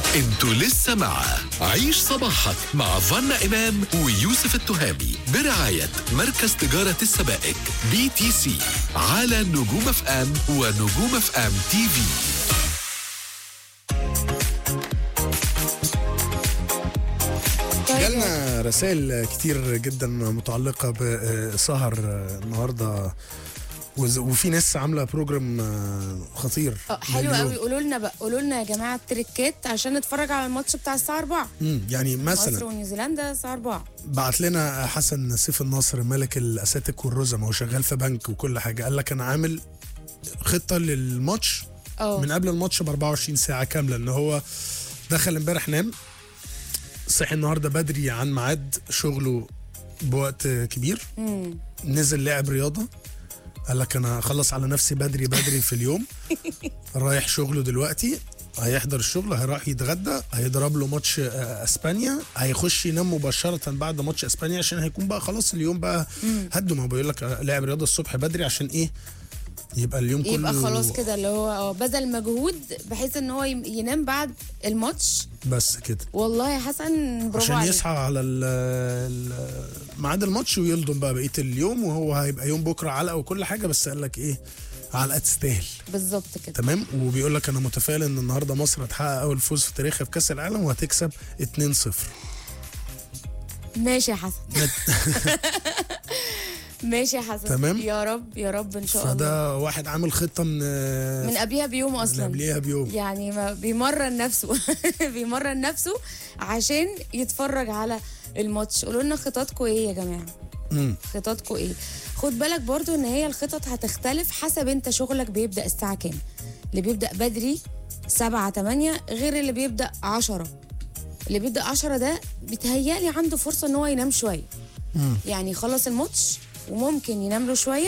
انتوا لسه مع عيش صباحك مع فنا إمام ويوسف التهامي برعاية مركز تجارة السبائك بي تي سي على نجوم اف ام ونجوم اف ام تي في جالنا رسائل كتير جدا متعلقة بسهر النهاردة وز- وفي ناس عاملة بروجرام خطير اه حلو لليوم. قوي قولوا لنا بقى قولوا لنا يا جماعه التريكات عشان نتفرج على الماتش بتاع الساعه 4 مم، يعني مصر مثلا ونيوزيلندا الساعه 4 بعت لنا حسن سيف النصر ملك الاساتك والرزم هو شغال في بنك وكل حاجة قال لك انا عامل خطة للماتش اه من قبل الماتش ب 24 ساعة كاملة ان هو دخل امبارح نام صحي النهارده بدري عن ميعاد شغله بوقت كبير مم. نزل لعب رياضه قال لك انا اخلص على نفسي بدري بدري في اليوم رايح شغله دلوقتي هيحضر الشغل هيروح يتغدى هيضرب له ماتش آه، اسبانيا هيخش ينام مباشره بعد ماتش اسبانيا عشان هيكون بقى خلاص اليوم بقى هدوا ما هو بيقول لك آه، لعب رياضه الصبح بدري عشان ايه يبقى اليوم كله يبقى خلاص كده اللي هو اه بذل مجهود بحيث ان هو يم- ينام بعد الماتش بس كده والله يا حسن برافو عشان عليك يصحى على ال- ال- ميعاد الماتش ويلضم بقى بقيه اليوم وهو هيبقى يوم بكره علقه وكل حاجه بس قال لك ايه علقه تستاهل بالظبط كده تمام وبيقول لك انا متفائل ان النهارده مصر هتحقق اول فوز في تاريخها في كاس العالم وهتكسب 2-0 ماشي يا حسن ماشي يا حسن تمام. يا رب يا رب ان شاء الله فده واحد عامل خطه من من قبلها بيوم من اصلا قبليها بيوم يعني ما بيمرن نفسه بيمرن نفسه عشان يتفرج على الماتش قولوا لنا خططكم ايه يا جماعه مم. خططكم ايه خد بالك برضو ان هي الخطط هتختلف حسب انت شغلك بيبدا الساعه كام اللي بيبدا بدري 7 8 غير اللي بيبدا 10 اللي بيبدا 10 ده بيتهيألي عنده فرصه ان هو ينام شويه مم. يعني يخلص الماتش وممكن ينام له شويه